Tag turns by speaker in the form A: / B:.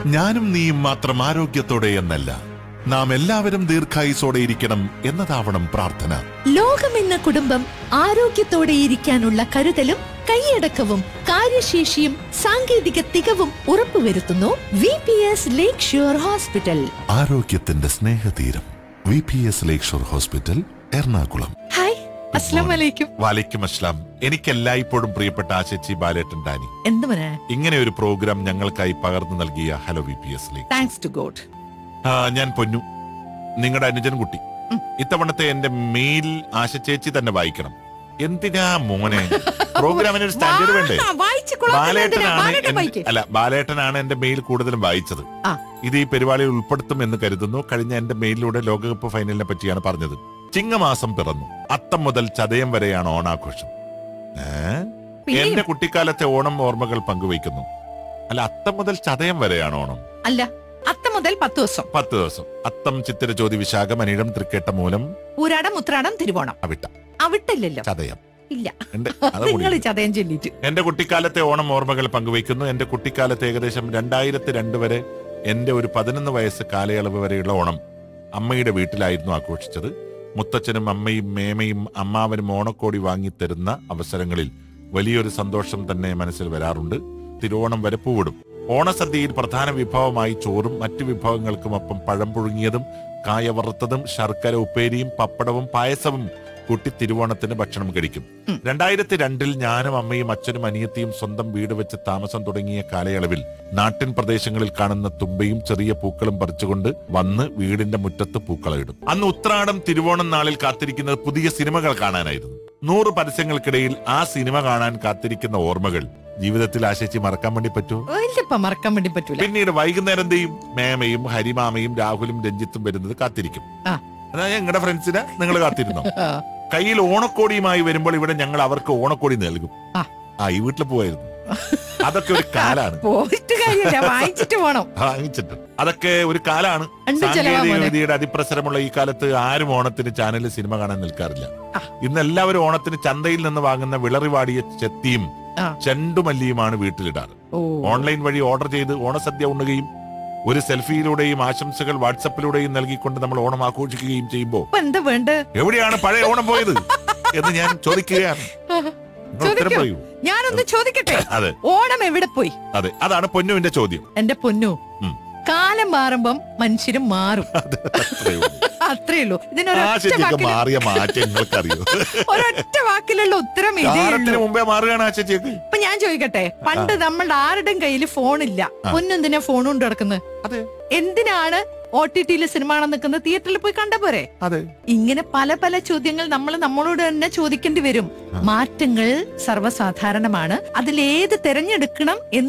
A: ഞാനും നീയും മാത്രം ആരോഗ്യത്തോടെ എന്നല്ല നാം എല്ലാവരും ദീർഘായുസോടെ ഇരിക്കണം എന്നതാവണം പ്രാർത്ഥന
B: ലോകമെന്ന കുടുംബം ആരോഗ്യത്തോടെ ഇരിക്കാനുള്ള കരുതലും കൈയടക്കവും കാര്യശേഷിയും സാങ്കേതിക തികവും ഉറപ്പുവരുത്തുന്നു V P S Lakeshore hospital
A: ആരോഗ്യത്തിന്റെ സ്നേഹതീരം V P S Lakeshore hospital Ernakulam
B: hi അസ്ലാം വലൈക്കും
A: വാലിക്കും അസ്ലാം എനിക്ക് എല്ലായ്പ്പോഴും പ്രിയപ്പെട്ട ആശച്ചി ബാലേട്ടൻ ഡാനി
B: എന്ത് മോനെ
A: ഇങ്ങനെ ഒരു പ്രോഗ്രാം ഞങ്ങൾക്കായി പകർന്നു നൽകിയ hello V P S lake
B: thanks to God
A: ആ, ഞാൻ പൊന്നു നിങ്ങളുടെ അനുജൻ കുട്ടി ഇത്തവണത്തെ എന്റെ മെയിൽ ആശ ചേച്ചി തന്നെ വായിക്കണം എന്തിനാ മോനെ പ്രോഗ്രാമിന് ഒരു സ്റ്റാൻഡേർഡ് വേണ്ടേ ബാലേട്ടനാണ് എൻ- അല്ല ബാലേട്ടനാണ് എന്റെ മെയിൽ കൂടുതലും വായിച്ചത്
B: ആ.
A: ഇത് ഈ പരിപാടിയിൽ ഉൾപ്പെടുത്തും എന്ന് കരുതുന്നു കഴിഞ്ഞ എന്റെ മെയിലിലൂടെ ലോകകപ്പ് ഫൈനലിനെ പറ്റിയാണ് പറഞ്ഞത് ചിങ്ങമാസം പിറന്നു അത്തം മുതൽ ചതയം വരെയാണ് ഓണാഘോഷം ഏ? എന്റെ കുട്ടിക്കാലത്തെ ഓണം ഓർമ്മകൾ പങ്കുവയ്ക്കുന്നു അല്ല അത്തം മുതൽ ചതയം വരെയാണ് ഓണം
B: അല്ല അത്ത മുതൽ പത്ത് ദിവസം
A: പത്ത് ദിവസം അത്തം ചിത്തിര ചോതി വിശാഖം അനിഴം തൃക്കേട്ട മൂലം
B: പൂരാടം ഉത്രാടം തിരുവോണം
A: അവിട്ട
B: അവിട്ടില്ലല്ലോ
A: ചതയം
B: ഇല്ല
A: ഉണ്ട് അത്
B: നിങ്ങൾ
A: കൂടി
B: ചതയം ചൊല്ലിട്ട്
A: എന്റെ കുട്ടിക്കാലത്തെ ഓണം ഓർമ്മകൾ പങ്കുവയ്ക്കുന്നു എന്റെ കുട്ടിക്കാലത്ത് ഏകദേശം രണ്ടായിരത്തി രണ്ട് വരെ എന്റെ ഒരു പതിനൊന്ന് വയസ്സ് കാലയളവ് വരെയുള്ള ഓണം അമ്മയുടെ വീട്ടിലായിരുന്നു ആഘോഷിച്ചത് മുത്തച്ഛനും അമ്മയും മേമയും അമ്മാവനും ഓണക്കോടി വാങ്ങിത്തരുന്ന അവസരങ്ങളിൽ വലിയൊരു സന്തോഷം തന്നെ മനസ്സിൽ വരാറുണ്ട് തിരുവോണം വരെ പൂവിടും ഓണസദ്യയിൽ പ്രധാന വിഭവമായി ചോറും മറ്റു വിഭവങ്ങൾക്കുമൊപ്പം പഴം പുഴുങ്ങിയതും കായ വറുത്തതും ശർക്കര ഉപ്പേരിയും പപ്പടവും പായസവും കൂട്ടി തിരുവോണത്തിന് ഭക്ഷണം കഴിക്കും രണ്ടായിരത്തി രണ്ടിൽ ഞാനും അമ്മയും അച്ഛനും അനിയത്തിയും സ്വന്തം വീട് വെച്ച് താമസം തുടങ്ങിയ കാലയളവിൽ നാട്ടിൻ പ്രദേശങ്ങളിൽ കാണുന്ന തുമ്പയും ചെറിയ പൂക്കളും പറിച്ചുകൊണ്ട് വന്ന് വീടിന്റെ മുറ്റത്ത് പൂക്കളയിടും അന്ന് ഉത്രാടം തിരുവോണം നാളിൽ കാത്തിരിക്കുന്നത് പുതിയ സിനിമകൾ കാണാനായിരുന്നു നൂറ് പരസ്യങ്ങൾക്കിടയിൽ ആ സിനിമ കാണാൻ കാത്തിരിക്കുന്ന ഓർമ്മകൾ ജീവിതത്തിൽ ആശിച്ച് മറക്കാൻ വേണ്ടി പറ്റുമോ
B: ഇല്ലപ്പ മറക്കാൻ വേണ്ടി പറ്റൂല
A: പിന്നീട് വൈകുന്നേരം എന്തെയും മേമയും ഹരിമാമയും രാഹുലും രഞ്ജിത്തും വരുന്നത് കാത്തിരിക്കും
B: ആ.
A: അതായത് ഞങ്ങളുടെ ഫ്രണ്ട്സിനെ നിങ്ങൾ കാത്തിരുന്നോ
B: ആ,
A: കയ്യിൽ ഓണക്കോടിയുമായി വരുമ്പോൾ ഇവിടെ ഞങ്ങൾ അവർക്ക് ഓണക്കോടി നൽകും
B: ആ.
A: ആ ഈ വീട്ടിൽ പോവായിരുന്നു അതൊക്കെ ഒരു കാലാണ്
B: പോയിട്ട് കാര്യമില്ല വായിച്ചിട്ട് പോണം
A: വാങ്ങിച്ചിട്ട് അതൊക്കെ ഒരു കാലാണ്
B: ഉണ്ട് ചെലവാ
A: സാങ്കേതിക
B: മോനെ.
A: വിദ്യയുടെ അതിപ്രസരമുള്ള ഈ കാലത്ത് ആരും ഓണത്തിന് ചാനലിൽ സിനിമ കാണാൻ നിൽക്കാറില്ല
B: ആ.
A: ഇന്ന് എല്ലാവരും ഓണത്തിന് ചന്തയിൽ നിന്ന് വാങ്ങുന്ന വിളറിവാടിയ ചെത്തിയും
B: ആ.
A: ചെണ്ടുമല്ലിയുമാണ് വീട്ടിലിടാറ്
B: ഓ
A: ഓൺലൈൻ വഴി ഓർഡർ ചെയ്ത് ഓണസദ്യ ഉണ്ണുകയും ഒരു സെൽഫിയിലൂടെയും ആശംസകൾ വാട്സപ്പിലൂടെയും നൽകിക്കൊണ്ട് നമ്മൾ ഓണം ആഘോഷിക്കുകയും ചെയ്യുമ്പോൾ
B: ഇപ്പൊ എന്താ വേണ്ട
A: എവിടെയാണ് പഴയ ഓണം പോയത് എന്ന് ഞാൻ ചോദിക്കുകയാണ് നിങ്ങൾ ഉത്തരം
B: ചോദിക്കൂ.
A: പറയൂ
B: ഞാനൊന്ന് ചോദിക്കട്ടെ
A: അതെ
B: ഓണം എവിടെ പോയി
A: അതെ അതാണ് പൊന്നുവിന്റെ ചോദ്യം
B: എന്റെ പൊന്നു
A: ഉം.
B: കാലം മാറുമ്പം മനുഷ്യരും മാറും
A: അത് അത്രയേ ഉള്ളൂ.
B: അത്രേ ഉള്ളൂ
A: ആ
B: ഇതിനൊരൊറ്റ
A: ചേച്ചിക്ക്
B: വാക്കിൽ
A: മാറിയ മാറ്റം നിങ്ങൾക്കറിയോ
B: ഒരൊറ്റ വാക്കിലുള്ള ഉത്തരം ഇതേ
A: കാലത്തിന്
B: ഉള്ളൂ
A: മുമ്പേ മാറുകയാണ് ആ ചേച്ചിക്ക്
B: ഇപ്പൊ ഞാൻ ചോദിക്കട്ടെ പണ്ട് നമ്മളുടെ ആരുടെയും കയ്യിൽ ഫോണില്ല പൊന്നെന്തിനാ ഫോൺ കൊണ്ട് കിടക്കുന്നത്
A: അതെ
B: എന്തിനാണ് ഒ ടി ടിയിലെ സിനിമ കാണാൻ നിൽക്കുന്നത് തിയേറ്ററിൽ പോയി കണ്ട പോരെ
A: അതെ
B: ഇങ്ങനെ പല പല ചോദ്യങ്ങൾ നമ്മൾ നമ്മളോട് തന്നെ ചോദിക്കേണ്ടി വരും മാറ്റങ്ങൾ സർവ്വസാധാരണമാണ് അതിലേത് തെരഞ്ഞെടുക്കണം എന്ന്